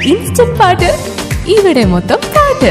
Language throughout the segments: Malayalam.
ഇൻസ്റ്റന്റ് പാട്ട് ഇവിടെ മൊത്തം പാട്ട്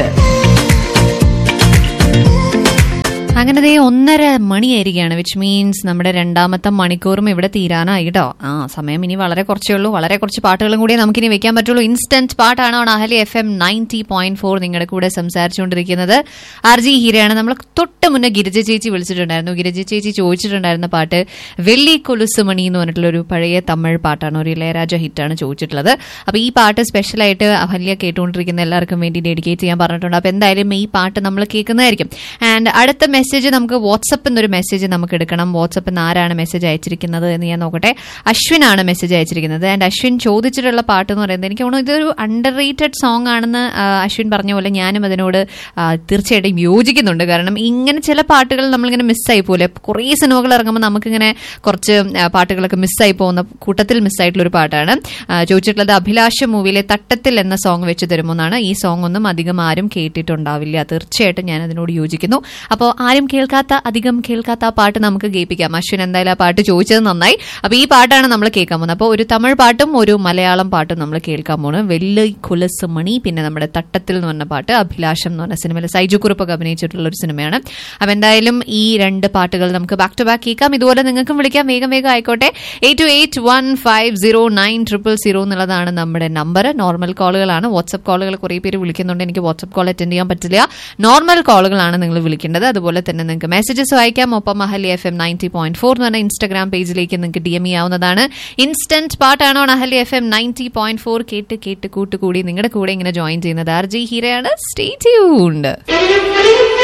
അങ്ങനെ ദേ ഒന്നര മണിയായിരിക്കുകയാണ് വിച്ച് മീൻസ് നമ്മുടെ രണ്ടാമത്തെ മണിക്കൂറും ഇവിടെ തീരാനായി കേട്ടോ ആ സമയം ഇനി വളരെ കുറച്ചേ ഉള്ളൂ വളരെ കുറച്ച് പാട്ടുകളും കൂടി നമുക്കിനി വെക്കാൻ പറ്റുള്ളൂ ഇൻസ്റ്റന്റ് പാട്ടാണ് on Ahali F M ninety point four നിങ്ങളുടെ കൂടെ സംസാരിച്ചുകൊണ്ടിരിക്കുന്നത് ആർ ജി ഹീരയാണ് നമ്മൾ തൊട്ട് മുന്നേ ഗിരിജ ചേച്ചി വിളിച്ചിട്ടുണ്ടായിരുന്നു ഗിരിജ ചേച്ചി ചോദിച്ചിട്ടുണ്ടായിരുന്ന പാട്ട് വെള്ളി കൊലുസുമണി എന്ന് പറഞ്ഞിട്ടുള്ള ഒരു പഴയ തമിഴ് പാട്ടാണ് ഒരു ഇളയരാജ ഹിറ്റാണ് ചോദിച്ചിട്ടുള്ളത് അപ്പൊ ഈ പാട്ട് സ്പെഷ്യലായിട്ട് അഹല്യ കേട്ടുകൊണ്ടിരിക്കുന്ന എല്ലാവർക്കും വേണ്ടി ഡെഡിക്കേറ്റ് ചെയ്യാൻ പറഞ്ഞിട്ടുണ്ട് അപ്പൊ എന്തായാലും ഈ പാട്ട് നമ്മൾ കേൾക്കുന്നതായിരിക്കും ആൻഡ് അടുത്ത മെസ്സേജ് നമുക്ക് വാട്സപ്പിൽ നിന്നൊരു മെസ്സേജ് നമുക്ക് എടുക്കണം വാട്സപ്പിൽ നിന്ന് ആരാണ് മെസ്സേജ് അയച്ചിരിക്കുന്നത് എന്ന് ഞാൻ നോക്കട്ടെ അശ്വിനാണ് മെസ്സേജ് അയച്ചിരിക്കുന്നത് ആൻഡ് അശ്വിൻ ചോദിച്ചിട്ടുള്ള പാട്ട് എന്ന് പറയുന്നത് എനിക്ക് തോന്നുന്നു ഇതൊരു അണ്ടർ റേറ്റഡ് സോങ് ആണെന്ന് ആ, അശ്വിൻ പറഞ്ഞ പോലെ ഞാനും അതിനോട് ആ, തീർച്ചയായിട്ടും യോജിക്കുന്നുണ്ട് കാരണം ഇങ്ങനെ ചില പാട്ടുകൾ നമ്മളിങ്ങനെ മിസ്സായി പോലെ കുറേ സിനിമകൾ ഇറങ്ങുമ്പോൾ നമുക്കിങ്ങനെ കുറച്ച് ആ, പാട്ടുകളൊക്കെ മിസ്സായി പോകുന്ന കൂട്ടത്തിൽ മിസ്സായിട്ടുള്ള ഒരു പാട്ടാണ് ആ, ചോദിച്ചിട്ടുള്ളത് അഭിലാഷ മൂവിയിലെ തട്ടത്തിൽ എന്ന സോങ് വെച്ച് തരുമോ എന്നാണ് ഈ സോങ് ഒന്നും അധികം ആരും കേട്ടിട്ടുണ്ടാവില്ല തീർച്ചയായിട്ടും ഞാൻ അതിനോട് യോജിക്കുന്നു അപ്പോൾ ആരും കേൾക്കാത്ത അധികം കേൾക്കാത്ത ആ പാട്ട് നമുക്ക് കേൾപ്പിക്കാം അശ്വിൻ എന്തായാലും ആ പാട്ട് ചോദിച്ചത് നന്നായി അപ്പോൾ ഈ പാട്ടാണ് നമ്മൾ കേൾക്കാൻ പോകുന്നത് അപ്പോൾ ഒരു തമിഴ് പാട്ടും ഒരു മലയാളം പാട്ടും നമ്മൾ കേൾക്കാൻ പോകുന്നത് വെള്ളി കുലസ് മണി പിന്നെ നമ്മുടെ തട്ടത്തിൽ എന്ന് പറഞ്ഞ പാട്ട് അഭിലാഷം എന്ന് പറഞ്ഞ സിനിമയിൽ സൈജു കുറുപ്പൊക്കെ അഭിനയിച്ചിട്ടുള്ള ഒരു സിനിമയാണ് അപ്പോൾ എന്തായാലും ഈ രണ്ട് പാട്ടുകൾ നമുക്ക് ബാക്ക് ടു ബാക്ക് കേൾക്കാം ഇതുപോലെ നിങ്ങൾക്കും വിളിക്കാം വേഗം വേഗം ആയിക്കോട്ടെ eight two eight one five zero nine triple zero എന്നുള്ളതാണ് നമ്മുടെ നമ്പർ നോർമൽ കോളുകളാണ് വാട്സപ്പ് കോളുകൾ കുറേ പേര് വിളിക്കുന്നുണ്ട് എനിക്ക് വാട്സപ്പ് കോൾ അറ്റൻഡ് ചെയ്യാൻ പറ്റില്ല നോർമൽ കോളുകളാണ് നിങ്ങൾ വിളിക്കേണ്ടത് അതുപോലെ തന്നെ നിങ്ങൾക്ക് മെസ്സേജസ് വായിക്കാം ഒപ്പം Ahali F M ninety point four എന്ന് പറഞ്ഞ ഇൻസ്റ്റാഗ്രാം പേജിലേക്ക് നിങ്ങൾക്ക് ഡി എം ചെയ്യാവുന്നതാണ് ഇൻസ്റ്റന്റ് പാട്ടാണോ Ahali F M ninety point four കേട്ട് കേട്ട് കൂട്ടുകൂടി നിങ്ങളുടെ കൂടെ ഇങ്ങനെ ജോയിൻ ചെയ്യുന്നത് ആർ ജി ഹീരയാണ് സ്റ്റേ ട്യൂൺഡ്